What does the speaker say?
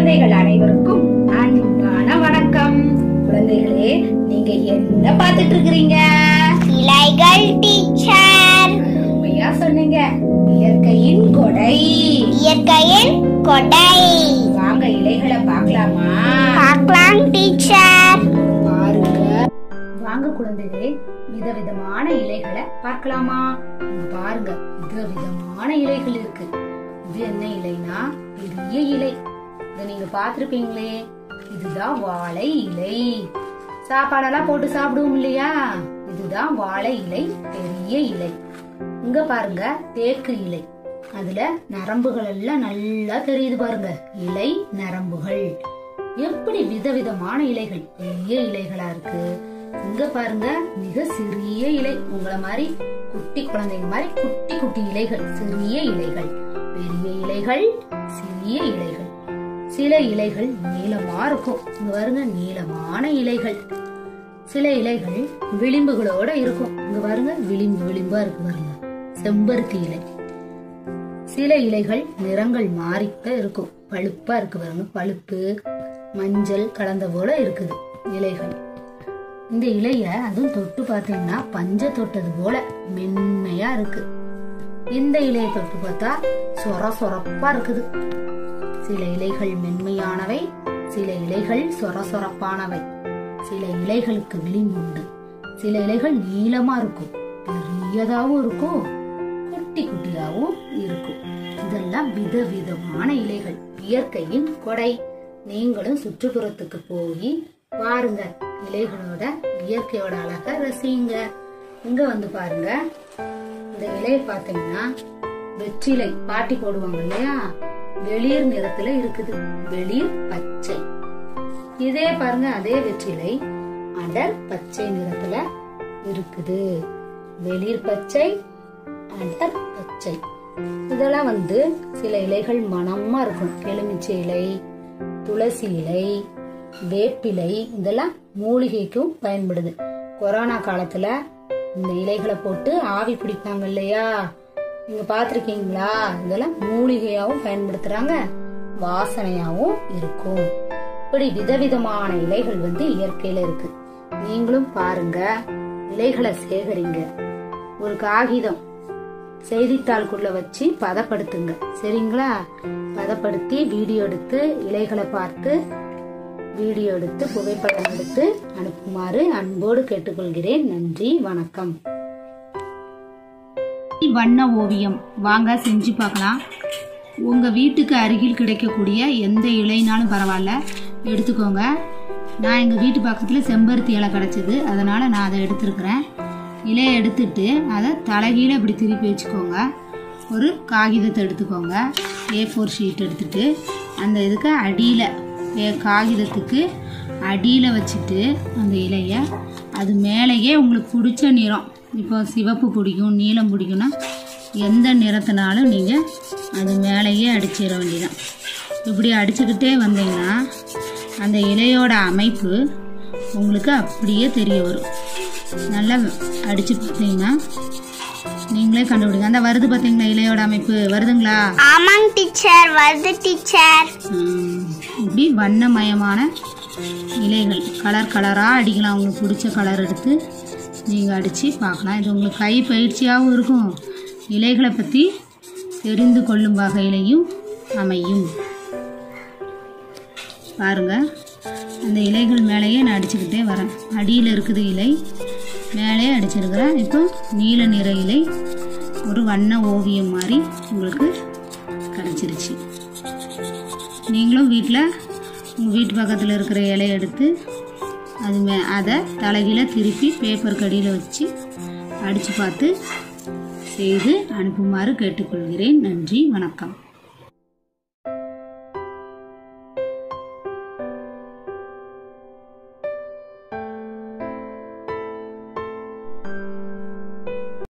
குழந்தைகள் அனைவருக்கும் அன்பான வணக்கம் குழந்தைகளே நீங்க என்ன பார்த்துட்டு இருக்கிறீங்க இலைகள் டீச்சர் உண்மையா சொன்னீங்க இயற்கையின் கொடை இயற்கையின் கொடை வாங்க இலைகளை பார்க்கலாமா பார்க்கலாம் டீச்சர் பாருங்க வாங்க குழந்தைகளே விதவிதமான இலைகளை பார்க்கலாமா இங்க பாருங்க விதவிதமான இலைகள் இருக்கு இது என்ன இலைனா பெரிய இலை இதை நீங்க பார்த்திருப்பீங்களே இதுதான் வாழை இலை சாப்பாடெல்லாம் போட்டு சாப்பிடுவோம் இல்லையா இதுதான் வாழை இலை பெரிய இலை இங்க பாருங்க தேக்கு இலை அதுல நரம்புகள் எல்லாம் நல்லா தெரியுது பாருங்க இலை நரம்புகள் எப்படி விதவிதமான இலைகள் பெரிய இலைகளா இருக்கு இங்க பாருங்க மிக சிறிய இலை உங்களை மாதிரி குட்டி குழந்தைங்க மாதிரி குட்டி குட்டி இலைகள் சிறிய இலைகள் பெரிய இலைகள் சிறிய இலைகள் சில இலைகள் நீளமா இருக்கும் இங்க பாருங்க நீளமான இலைகள் சில இலைகள் விளிம்புகளோட இருக்கும் இங்க பாருங்க விளிம்பு விளிம்பா இருக்கு பாருங்க செம்பருத்தி இலை சில இலைகள் நிறங்கள் மாறிக்க இருக்கும் பழுப்பா இருக்கு பாருங்க பழுப்பு மஞ்சள் கலந்த போல இருக்குது இலைகள் இந்த இலைய அதுவும் தொட்டு பார்த்தீங்கன்னா பஞ்ச தொட்டது போல மென்மையா இருக்கு இந்த இலையை தொட்டு பார்த்தா சொர சொரப்பா இருக்குது சில இலைகள் மென்மையானவை சில இலைகள் சொர சொரப்பானவை சில இலைகளுக்கு விளிம்பு உண்டு சில இலைகள் நீளமா இருக்கும் பெரியதாவும் இருக்கும் குட்டி குட்டியாவும் இருக்கும் இதெல்லாம் விதவிதமான இலைகள் இயற்கையின் கொடை நீங்களும் சுற்றுப்புறத்துக்கு போய் பாருங்க இலைகளோட இயற்கையோட அழக ரசிங்க இங்க வந்து பாருங்க இந்த இலையை பார்த்தீங்கன்னா வெற்றிலை பாட்டி போடுவாங்க இல்லையா வெளிர் நிறத்துல இருக்குது வெளிர் பச்சை இதே பாருங்க அதே வெற்றிலை அடர் பச்சை நிறத்துல இருக்குது வெளிர் பச்சை அடர் பச்சை இதெல்லாம் வந்து சில இலைகள் மணமா இருக்கும் எலுமிச்சை இலை துளசி இலை வேப்பிலை இதெல்லாம் மூலிகைக்கும் பயன்படுது கொரோனா காலத்துல இந்த இலைகளை போட்டு ஆவி பிடிப்பாங்க இல்லையா நீங்க பாத்திருக்கீங்களா இதெல்லாம் மூலிகையாவும் பயன்படுத்துறாங்க வாசனையாவும் இருக்கும் இப்படி விதவிதமான இலைகள் வந்து இயற்கையில இருக்கு நீங்களும் பாருங்க இலைகளை சேகரிங்க ஒரு காகிதம் செய்தித்தாளுக்குள்ள வச்சு பதப்படுத்துங்க சரிங்களா பதப்படுத்தி வீடியோ எடுத்து இலைகளை பார்த்து வீடியோ எடுத்து புகைப்படம் எடுத்து அனுப்புமாறு அன்போடு கேட்டுக்கொள்கிறேன் நன்றி வணக்கம் வண்ண ஓவியம் வாங்க செஞ்சு பார்க்கலாம் உங்க வீட்டுக்கு அருகில் கிடைக்கக்கூடிய எந்த இலைனாலும் பரவாயில்ல எடுத்துக்கோங்க நான் எங்கள் வீட்டு பக்கத்தில் செம்பருத்தி இலை கிடச்சிது அதனால் நான் அதை எடுத்துருக்கிறேன் இலையை எடுத்துட்டு அதை தலைகீழ இப்படி திருப்பி வச்சுக்கோங்க ஒரு காகிதத்தை எடுத்துக்கோங்க ஏ ஃபோர் ஷீட் எடுத்துட்டு அந்த இதுக்கு அடியில் ஏ காகிதத்துக்கு அடியில் வச்சுட்டு அந்த இலையை அது மேலேயே உங்களுக்கு பிடிச்ச நிறம் இப்போ சிவப்பு பிடிக்கும் நீலம் பிடிக்கும்னா எந்த நிறத்தினாலும் நீங்கள் அது மேலேயே அடிச்சிட வேண்டியதான் இப்படி அடிச்சுக்கிட்டே வந்தீங்கன்னா அந்த இலையோட அமைப்பு உங்களுக்கு அப்படியே தெரிய வரும் நல்லா அடிச்சு பார்த்தீங்கன்னா நீங்களே கண்டுபிடிங்க அந்த வருது பார்த்தீங்களா இலையோட அமைப்பு வருதுங்களா ஆமாங்க டீச்சர் வருது டீச்சர் ஹம், இப்படி வண்ணமயமான இலைகள் கலர் கலராக அடிக்கலாம் உங்களுக்கு பிடிச்ச கலர் எடுத்து நீங்கள் அடித்து பார்க்கலாம் இது உங்களுக்கு கை பயிற்சியாகவும் இருக்கும் இலைகளை பற்றி தெரிந்து கொள்ளும் வகையிலையும் அமையும் பாருங்க அந்த இலைகள் மேலேயே நான் அடிச்சுக்கிட்டே வரேன் அடியில் இருக்குது இலை மேலே அடிச்சிருக்கிறேன் இப்போ நீல நிற இலை ஒரு வண்ண ஓவியம் மாதிரி உங்களுக்கு கிடச்சிருச்சு நீங்களும் வீட்டில் உங்கள் வீட்டு பக்கத்தில் இருக்கிற இலையை எடுத்து அது மே அதை தலைகீழ திருப்பி பேப்பர் கடியில் வச்சு அடித்து பார்த்து செய்து அனுப்புமாறு கேட்டுக்கொள்கிறேன் நன்றி வணக்கம்